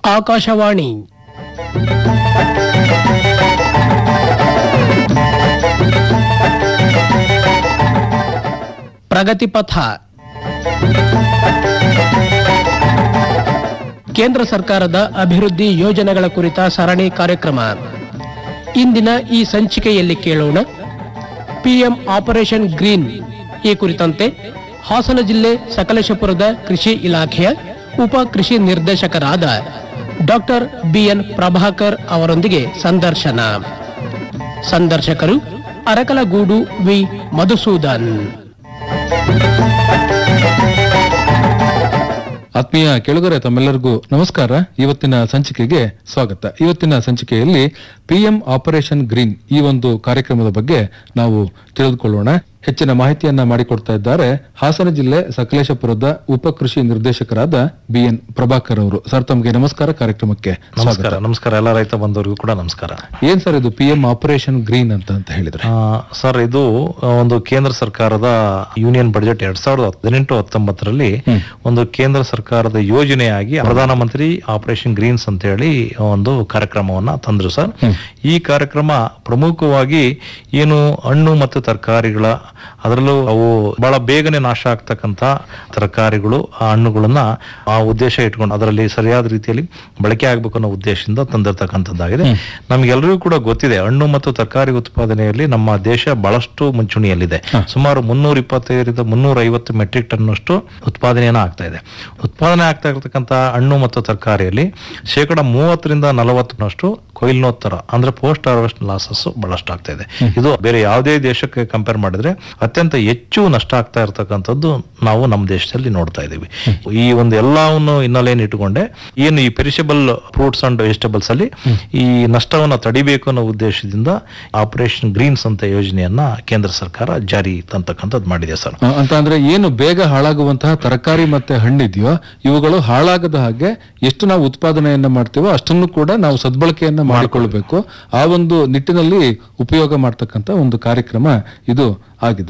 ಆಕಾಶವಾಣಿ ಪ್ರಗತಿ ಪಥ ಕೇಂದ್ರ ಸರ್ಕಾರದ ಅಭಿವೃದ್ಧಿ ಯೋಜನೆಗಳ ಕುರಿತ ಸರಣಿ ಕಾರ್ಯಕ್ರಮ ಇಂದಿನ ಈ ಸಂಚಿಕೆಯಲ್ಲಿ ಕೇಳೋಣ ಪಿಎಂ ಆಪರೇಷನ್ ಗ್ರೀನ್ ಈ ಕುರಿತಂತೆ ಹಾಸನ ಜಿಲ್ಲೆ ಸಕಲೇಶಪುರದ ಕೃಷಿ ಇಲಾಖೆಯ ಉಪ ಕೃಷಿ ನಿರ್ದೇಶಕರಾದ ಡಾಕ್ಟರ್ ಬಿಎನ್ ಪ್ರಭಾಕರ್ ಅವರೊಂದಿಗೆ ಸಂದರ್ಶನ ಸಂದರ್ಶಕರು ಅರಕಲಗೂಡು ವಿ ಮಧುಸೂದನ್ ಆತ್ಮೀಯ ಕೆಳಗರೆ ತಮ್ಮೆಲ್ಲರಿಗೂ ನಮಸ್ಕಾರ ಇವತ್ತಿನ ಸಂಚಿಕೆಗೆ ಸ್ವಾಗತ ಇವತ್ತಿನ ಸಂಚಿಕೆಯಲ್ಲಿ ಪಿಎಂ ಆಪರೇಷನ್ ಗ್ರೀನ್ ಈ ಒಂದು ಕಾರ್ಯಕ್ರಮದ ಬಗ್ಗೆ ನಾವು ತಿಳಿದುಕೊಳ್ಳೋಣ ಹೆಚ್ಚಿನ ಮಾಹಿತಿಯನ್ನ ಮಾಡಿಕೊಡ್ತಾ ಇದ್ದಾರೆ ಹಾಸನ ಜಿಲ್ಲೆ ಸಕಲೇಶಪುರದ ಉಪ ಕೃಷಿ ನಿರ್ದೇಶಕರಾದ ಬಿ ಎನ್ ಪ್ರಭಾಕರ್ ಅವರು ಸರ್ ತಮಗೆ ನಮಸ್ಕಾರ ಕಾರ್ಯಕ್ರಮಕ್ಕೆ ನಮಸ್ಕಾರ ನಮಸ್ಕಾರ ಎಲ್ಲ ರೈತ ಬಂದವರಿಗೂ ಕೂಡ ನಮಸ್ಕಾರ ಏನ್ ಸರ್ ಇದು ಪಿಎಂ ಆಪರೇಷನ್ ಗ್ರೀನ್ ಅಂತ ಅಂತ ಹೇಳಿದ್ರೆ ಆ, ಸರ್ ಇದು ಆ, ಒಂದು ಕೇಂದ್ರ ಸರ್ಕಾರದ ಯೂನಿಯನ್ ಬಜೆಟ್ ಎರಡ್ ಸಾವಿರದ ಹದಿನೆಂಟು ಹತ್ತೊಂಬತ್ತರಲ್ಲಿ ಒಂದು ಕೇಂದ್ರ ಸರ್ಕಾರದ ಯೋಜನೆಯಾಗಿ ಪ್ರಧಾನಮಂತ್ರಿ ಆಪರೇಷನ್ ಗ್ರೀನ್ಸ್ ಅಂತ ಹೇಳಿ ಒಂದು ಕಾರ್ಯಕ್ರಮವನ್ನ ತಂದ್ರು ಸರ್ ಈ ಕಾರ್ಯಕ್ರಮ ಪ್ರಮುಖವಾಗಿ ಏನು ಹಣ್ಣು ಮತ್ತು ತರಕಾರಿಗಳ ಅದರಲ್ಲೂ ಅವು ಬಹಳ ಬೇಗನೆ ನಾಶ ಆಗ್ತಕ್ಕಂತ ತರಕಾರಿಗಳು ಆ ಹಣ್ಣುಗಳನ್ನ ಆ ಉದ್ದೇಶ ಇಟ್ಕೊಂಡು ಅದರಲ್ಲಿ ಸರಿಯಾದ ರೀತಿಯಲ್ಲಿ ಬಳಕೆ ಆಗ್ಬೇಕು ಅನ್ನೋ ಉದ್ದೇಶದಿಂದ ತಂದಿರತಕ್ಕಂಥದ್ದಾಗಿದೆ ನಮ್ಗೆಲ್ಲರಿಗೂ ಕೂಡ ಗೊತ್ತಿದೆ ಹಣ್ಣು ಮತ್ತು ತರಕಾರಿ ಉತ್ಪಾದನೆಯಲ್ಲಿ ನಮ್ಮ ದೇಶ ಬಹಳಷ್ಟು ಮುಂಚೂಣಿಯಲ್ಲಿದೆ ಸುಮಾರು ಮುನ್ನೂರ ಇಪ್ಪತ್ತೈದರಿಂದ ಮುನ್ನೂರ ಐವತ್ತು ಮೆಟ್ರಿಕ್ ಟನ್ ಅಷ್ಟು ಉತ್ಪಾದನೆಯನ್ನ ಆಗ್ತಾ ಇದೆ ಉತ್ಪಾದನೆ ಆಗ್ತಾ ಇರತಕ್ಕಂತ ಹಣ್ಣು ಮತ್ತು ತರಕಾರಿಯಲ್ಲಿ ಶೇಕಡ ಮೂವತ್ತರಿಂದ ನಲವತ್ತರಷ್ಟು ಕೊಯ್ಲೋತ್ತರ ಅಂದ್ರೆ ಪೋಸ್ಟ್ ಹಾರ್ವೆಸ್ಟ್ ಲಾಸಸ್ ಬಹಳಷ್ಟು ಆಗ್ತಾ ಇದೆ ಇದು ಬೇರೆ ಯಾವುದೇ ದೇಶಕ್ಕೆ ಕಂಪೇರ್ ಮಾಡಿದ್ರೆ ಅತ್ಯಂತ ಹೆಚ್ಚು ನಷ್ಟ ಆಗ್ತಾ ಇರತಕ್ಕಂಥದ್ದು ನಾವು ನಮ್ಮ ದೇಶದಲ್ಲಿ ನೋಡ್ತಾ ಇದ್ದೀವಿ ಈ ಒಂದು ಎಲ್ಲವನ್ನು ಹಿನ್ನೆಲೆಯನ್ನು ಇಟ್ಟುಕೊಂಡೆ ಏನು ಈ ಪೆರಿಷಬಲ್ ಫ್ರೂಟ್ಸ್ ಅಂಡ್ ವೆಜಿಟೇಬಲ್ಸ್ ಅಲ್ಲಿ ಈ ನಷ್ಟವನ್ನ ತಡಿಬೇಕು ಅನ್ನೋ ಉದ್ದೇಶದಿಂದ ಆಪರೇಷನ್ ಗ್ರೀನ್ಸ್ ಅಂತ ಯೋಜನೆಯನ್ನ ಕೇಂದ್ರ ಸರ್ಕಾರ ಜಾರಿ ತಂತಕ್ಕಂಥದ್ದು ಮಾಡಿದೆ ಸರ್ ಆ, ಅಂತ ಅಂದ್ರೆ ಏನು ಬೇಗ ಹಾಳಾಗುವಂತಹ ತರಕಾರಿ ಮತ್ತೆ ಹಣ್ಣಿದೆಯೋ ಇವುಗಳು ಹಾಳಾಗದ ಹಾಗೆ ಎಷ್ಟು ನಾವು ಉತ್ಪಾದನೆಯನ್ನ ಮಾಡ್ತೀವೋ ಅಷ್ಟನ್ನು ಕೂಡ ನಾವು ಸದ್ಬಳಕೆಯನ್ನ ಮಾಡಿಕೊಳ್ಬೇಕು ಆ ಒಂದು ನಿಟ್ಟಿನಲ್ಲಿ ಉಪಯೋಗ ಮಾಡ್ತಕ್ಕಂತ ಒಂದು ಕಾರ್ಯಕ್ರಮ ಇದು ಆಗಿದೆ